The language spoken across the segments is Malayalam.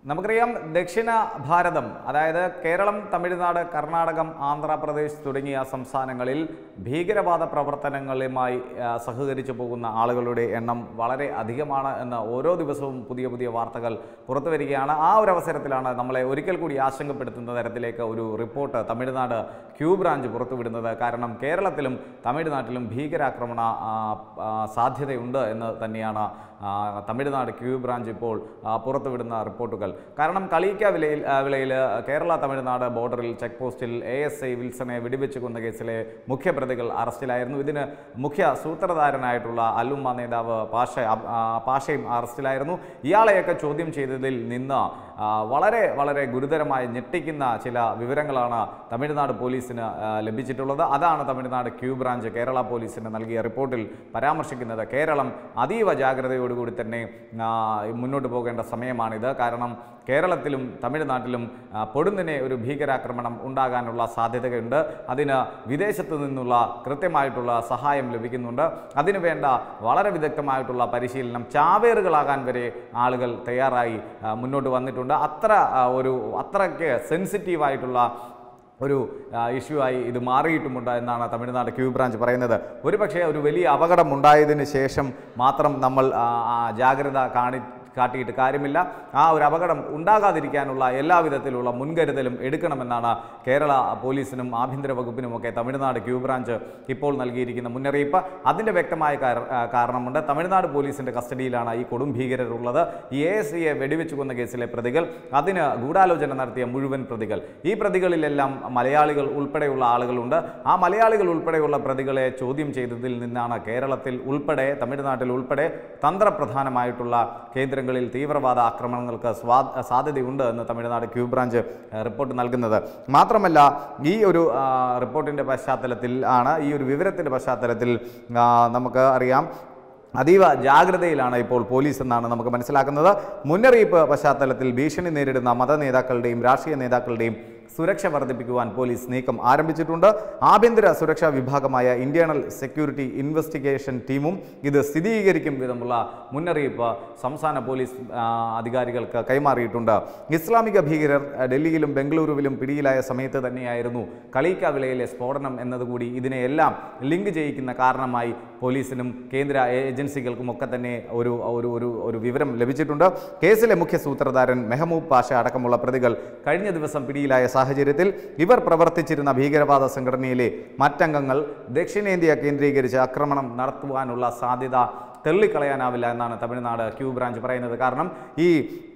നമുക്കറിയാം ദക്ഷിണ ഭാരതം അതായത് കേരളം തമിഴ്നാട് കർണാടകം ആന്ധ്രാപ്രദേശ് തുടങ്ങിയ സംസ്ഥാനങ്ങളിൽ ഭീകരവാദ പ്രവർത്തനങ്ങളുമായി ആ, സഹകരിച്ചു പോകുന്ന ആളുകളുടെ എണ്ണം വളരെ അധികമാണ് എന്ന് ഓരോ ദിവസവും പുതിയ പുതിയ വാർത്തകൾ പുറത്തു വരികയാണ് ആ ഒരു അവസരത്തിലാണ് നമ്മളെ ഒരിക്കൽ കൂടി ആശങ്കപ്പെടുത്തുന്ന തരത്തിലേക്ക് ഒരു റിപ്പോർട്ട് തമിഴ്നാട് ക്യൂ ബ്രാഞ്ച് പുറത്തുവിടുന്നത് കാരണം കേരളത്തിലും തമിഴ്നാട്ടിലും ഭീകരാക്രമണ ആ, ആ, സാധ്യതയുണ്ട് എന്ന് തന്നെയാണ് ആ, തമിഴ്നാട് ക്യൂ ബ്രാഞ്ച് ഇപ്പോൾ ആ, പുറത്തുവിടുന്ന റിപ്പോർട്ടുകൾ കാരണം കളീക്ക വിലയിൽ ആ, വിളയിൽ കേരള തമിഴ്നാട് ബോർഡറിൽ ചെക്ക് പോസ്റ്റിൽ എ എസ് ഐ വിൽസനെ വെടിവെച്ച് കൊന്ന കേസിലെ മുഖ്യപ്രതികൾ അറസ്റ്റിലായിരുന്നു ഇതിന് മുഖ്യ സൂത്രധാരനായിട്ടുള്ള അല്ലുമ്മ നേതാവ് പാഷ അബ്- ആ, പാഷയും അറസ്റ്റിലായിരുന്നു ഇയാളെയൊക്കെ ചോദ്യം ചെയ്തതിൽ നിന്ന് ആ, വളരെ വളരെ ഗുരുതരമായി ഞെട്ടിക്കുന്ന ചില വിവരങ്ങളാണ് തമിഴ്നാട് പോലീസിന് ആ, ലഭിച്ചിട്ടുള്ളത് അതാണ് തമിഴ്നാട് ക്യൂ ബ്രാഞ്ച് കേരള പോലീസിന് നൽകിയ റിപ്പോർട്ടിൽ പരാമർശിക്കുന്നത് കേരളം അതീവ ജാഗ്രതയോടുകൂടി തന്നെ ആ, മുന്നോട്ട് പോകേണ്ട സമയമാണിത് കാരണം കേരളത്തിലും തമിഴ്നാട്ടിലും ആ, പൊടുന്നിനെ ഒരു ഭീകരാക്രമണം ഉണ്ടാകാനുള്ള സാധ്യതയുണ്ട് അതിന് വിദേശത്ത് നിന്നുള്ള കൃത്യമായിട്ടുള്ള സഹായം ലഭിക്കുന്നുണ്ട് അതിനു വേണ്ട വളരെ വിദഗ്ധമായിട്ടുള്ള പരിശീലനം ചാവേറുകളാകാൻ വരെ ആളുകൾ തയ്യാറായി ആ, മുന്നോട്ട് വന്നിട്ടുണ്ട് അത്ര ആ, ഒരു അത്രയ്ക്ക് സെൻസിറ്റീവായിട്ടുള്ള ഒരു ഇഷ്യൂ ആയി ഇത് മാറിയിട്ടുമുണ്ട് എന്നാണ് തമിഴ്നാട് ക്യൂ ബ്രാഞ്ച് പറയുന്നത് ഒരുപക്ഷെ ഒരു വലിയ അപകടം ഉണ്ടായതിന് ശേഷം മാത്രം നമ്മൾ ആ, ആ, ജാഗ്രത കാണി കാട്ടിയിട്ട് കാര്യമില്ല ആ ഒരു അപകടം ഉണ്ടാകാതിരിക്കാനുള്ള എല്ലാവിധത്തിലുള്ള മുൻകരുതലും എടുക്കണമെന്നാണ് കേരള പോലീസിനും ആഭ്യന്തര വകുപ്പിനുമൊക്കെ തമിഴ്നാട് ക്യൂ ബ്രാഞ്ച് ഇപ്പോൾ നൽകിയിരിക്കുന്ന മുന്നറിയിപ്പ് അതിൻ്റെ വ്യക്തമായ കാര- ആ, കാരണമുണ്ട് തമിഴ്നാട് പോലീസിൻ്റെ കസ്റ്റഡിയിലാണ് ഈ കൊടും ഭീകരരുള്ളത് ഈ എ എസ് സിയെ വെടിവെച്ച് കൊന്ന കേസിലെ പ്രതികൾ അതിന് ഗൂഢാലോചന നടത്തിയ മുഴുവൻ പ്രതികൾ ഈ പ്രതികളിലെല്ലാം മലയാളികൾ ഉൾപ്പെടെയുള്ള ആളുകളുണ്ട് ആ മലയാളികൾ ഉൾപ്പെടെയുള്ള പ്രതികളെ ചോദ്യം ചെയ്തതിൽ നിന്നാണ് കേരളത്തിൽ ഉൾപ്പെടെ തമിഴ്നാട്ടിൽ ഉൾപ്പെടെ തന്ത്രപ്രധാനമായിട്ടുള്ള കേന്ദ്രങ്ങളിൽ തീവ്രവാദ ആക്രമണങ്ങൾക്ക് സ്വാ സാധ്യതയുണ്ട് എന്ന് തമിഴ്നാട് ക്യൂ ബ്രാഞ്ച് ഏഹ്, റിപ്പോർട്ട് നൽകുന്നത് മാത്രമല്ല ഈ ഒരു ആ, റിപ്പോർട്ടിൻ്റെ പശ്ചാത്തലത്തിൽ ആണ് ഈ ഒരു വിവരത്തിൻ്റെ പശ്ചാത്തലത്തിൽ ആ, നമുക്ക് അറിയാം അതീവ ജാഗ്രതയിലാണ് ഇപ്പോൾ പോലീസ് എന്നാണ് നമുക്ക് മനസ്സിലാക്കുന്നത് മുന്നറിയിപ്പ് പശ്ചാത്തലത്തിൽ ഭീഷണി നേരിടുന്ന മത നേതാക്കളുടെയും രാഷ്ട്രീയ നേതാക്കളുടെയും സുരക്ഷ വർദ്ധിപ്പിക്കുവാൻ പോലീസ് നീക്കം ആരംഭിച്ചിട്ടുണ്ട് ആഭ്യന്തര സുരക്ഷാ വിഭാഗമായ ഇന്റേണൽ സെക്യൂരിറ്റി ഇൻവെസ്റ്റിഗേഷൻ ടീമും ഇത് സ്ഥിരീകരിക്കും വിധമുള്ള മുന്നറിയിപ്പ് സംസ്ഥാന പോലീസ് ആ, അധികാരികൾക്ക് കൈമാറിയിട്ടുണ്ട് ഇസ്ലാമിക ഭീകരർ ആ, ഡൽഹിയിലും ബംഗളൂരുവിലും പിടിയിലായ സമയത്ത് തന്നെയായിരുന്നു കളീക്ക വിളയിലെ സ്ഫോടനം എന്നതുകൂടി ഇതിനെയെല്ലാം ലിങ്ക് ചെയ്യിക്കുന്ന കാരണമായി പോലീസിനും കേന്ദ്ര ഏജൻസികൾക്കും ഒക്കെ തന്നെ ഒരു ഒരു ഒരു ഒരു വിവരം ലഭിച്ചിട്ടുണ്ട് കേസിലെ മുഖ്യ സൂത്രധാരൻ മെഹമൂബ് പാഷ അടക്കമുള്ള പ്രതികൾ കഴിഞ്ഞ ദിവസം പിടിയിലായ സാഹചര്യത്തിൽ ഇവർ പ്രവർത്തിച്ചിരുന്ന ഭീകരവാദ സംഘടനയിലെ മറ്റംഗങ്ങൾ ദക്ഷിണേന്ത്യ കേന്ദ്രീകരിച്ച് ആക്രമണം നടത്തുവാനുള്ള സാധ്യത തള്ളിക്കളയാനാവില്ല എന്നാണ് തമിഴ്നാട് ക്യൂ ബ്രാഞ്ച് പറയുന്നത് കാരണം ഈ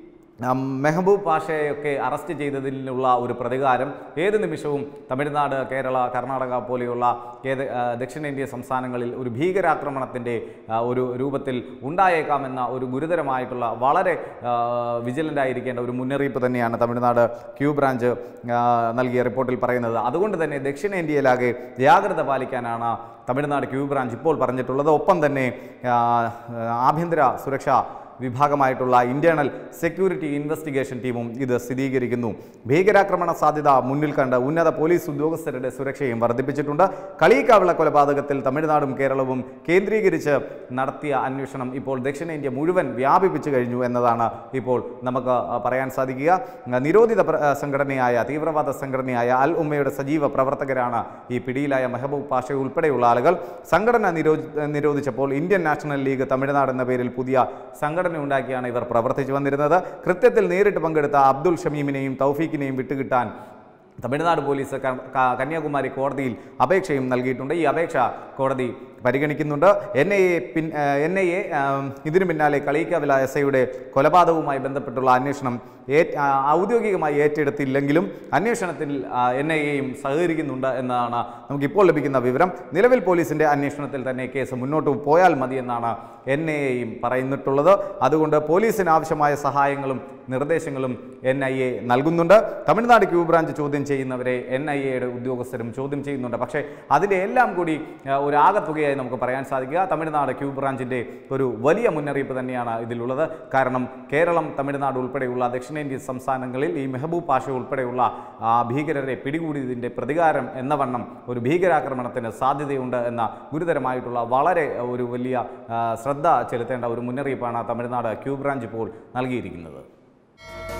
ഉം, മെഹബൂബ് പാഷയൊക്കെ അറസ്റ്റ് ചെയ്തതിനുള്ള ഒരു പ്രതികാരം ഏത് നിമിഷവും തമിഴ്നാട് കേരള കർണാടക പോലെയുള്ള ഏത് ആ, ദക്ഷിണേന്ത്യ സംസ്ഥാനങ്ങളിൽ ഒരു ഭീകരാക്രമണത്തിൻ്റെ ആ, ഒരു രൂപത്തിൽ ഉണ്ടായേക്കാമെന്ന ഒരു ഗുരുതരമായിട്ടുള്ള വളരെ വിജിലൻ്റ് ആയിരിക്കേണ്ട ഒരു മുന്നറിയിപ്പ് തന്നെയാണ് തമിഴ്നാട് ക്യൂ ബ്രാഞ്ച് ആ, നൽകിയ റിപ്പോർട്ടിൽ പറയുന്നത് അതുകൊണ്ട് തന്നെ ദക്ഷിണേന്ത്യയിലാകെ ജാഗ്രത പാലിക്കാനാണ് തമിഴ്നാട് ക്യൂ ബ്രാഞ്ച് ഇപ്പോൾ പറഞ്ഞിട്ടുള്ളത് ഒപ്പം തന്നെ ആ, ആഭ്യന്തര സുരക്ഷ വിഭാഗമായിട്ടുള്ള ഇന്റേണൽ സെക്യൂരിറ്റി ഇൻവെസ്റ്റിഗേഷൻ ടീമും ഇത് സ്ഥിരീകരിക്കുന്നു ഭീകരാക്രമണ സാധ്യത മുന്നിൽ കണ്ട് ഉന്നത പോലീസ് ഉദ്യോഗസ്ഥരുടെ സുരക്ഷയും വർദ്ധിപ്പിച്ചിട്ടുണ്ട് കളീക്കാവിള കൊലപാതകത്തിൽ തമിഴ്നാടും കേരളവും കേന്ദ്രീകരിച്ച് നടത്തിയ അന്വേഷണം ഇപ്പോൾ ദക്ഷിണേന്ത്യ മുഴുവൻ വ്യാപിപ്പിച്ചു കഴിഞ്ഞു എന്നതാണ് ഇപ്പോൾ നമുക്ക് ആ, പറയാൻ സാധിക്കുക ആ, നിരോധിത പ്ര- ആ, സംഘടനയായ തീവ്രവാദ സംഘടനയായ അൽ ഉമ്മയുടെ സജീവ പ്രവർത്തകരാണ് ഈ പിടിയിലായ മെഹബൂബ് പാഷ ഉൾപ്പെടെയുള്ള ആളുകൾ സംഘടന നിരോധി നിരോധിച്ചപ്പോൾ ഇന്ത്യൻ നാഷണൽ ലീഗ് തമിഴ്നാട് എന്ന പേരിൽ പുതിയ സംഘടന ഉണ്ടാക്കിയാണ് ഇവർ പ്രവർത്തിച്ചു വന്നിരുന്നത് കൃത്യത്തിൽ നേരിട്ട് പങ്കെടുത്ത അബ്ദുൾ ഷമീമിനെയും തൗഫീഖിനെയും വിട്ടുകിട്ടാൻ തമിഴ്നാട് പോലീസ് ക- ക- കന്യാകുമാരി കോടതിയിൽ അപേക്ഷയും നൽകിയിട്ടുണ്ട് ഈ അപേക്ഷ കോടതി പരിഗണിക്കുന്നുണ്ട് എൻ ഐ എ പിൻ എൻ ഐ എ ഇതിനു പിന്നാലെ കളീക്കവില എസ് ഐയുടെ കൊലപാതകവുമായി ബന്ധപ്പെട്ടുള്ള അന്വേഷണം ഏ ആ, ഔദ്യോഗികമായി ഏറ്റെടുത്തില്ലെങ്കിലും അന്വേഷണത്തിൽ എൻ ഐ എയും സഹകരിക്കുന്നുണ്ട് എന്നതാണ് നമുക്കിപ്പോൾ ലഭിക്കുന്ന വിവരം നിലവിൽ പോലീസിൻ്റെ അന്വേഷണത്തിൽ തന്നെ കേസ് മുന്നോട്ട് പോയാൽ മതി എന്നാണ് എൻ ഐ എയും പറയുന്നിട്ടുള്ളത് അതുകൊണ്ട് പോലീസിന് ആവശ്യമായ സഹായങ്ങളും നിർദ്ദേശങ്ങളും എൻ ഐ എ നൽകുന്നുണ്ട് തമിഴ്നാട് ക്യൂ ബ്രാഞ്ച് ചോദ്യം ചെയ്യുന്നവരെ എൻ ഐ എയുടെ ഉദ്യോഗസ്ഥരും ചോദ്യം ചെയ്യുന്നുണ്ട് പക്ഷേ അതിൻ്റെ എല്ലാം കൂടി ആ, ഒരു ആകത്തുകയായി നമുക്ക് പറയാൻ സാധിക്കുക തമിഴ്നാട് ക്യൂ ബ്രാഞ്ചിൻ്റെ ഒരു വലിയ മുന്നറിയിപ്പ് തന്നെയാണ് ഇതിലുള്ളത് കാരണം കേരളം തമിഴ്നാട് ഉൾപ്പെടെയുള്ള ദക്ഷിണേന്ത്യൻ സംസ്ഥാനങ്ങളിൽ ഈ മെഹബൂബ് പാഷ ഉൾപ്പെടെയുള്ള ആ, ഭീകരരെ പിടികൂടിയതിൻ്റെ പ്രതികാരം എന്ന വണ്ണം ഒരു ഭീകരാക്രമണത്തിന് സാധ്യതയുണ്ട് എന്ന ഗുരുതരമായിട്ടുള്ള വളരെ ഒരു വലിയ ആ, ശ്രദ്ധ ചെലുത്തേണ്ട ഒരു മുന്നറിയിപ്പാണ് തമിഴ്നാട് ക്യൂ ബ്രാഞ്ച് ഇപ്പോൾ നൽകിയിരിക്കുന്നത്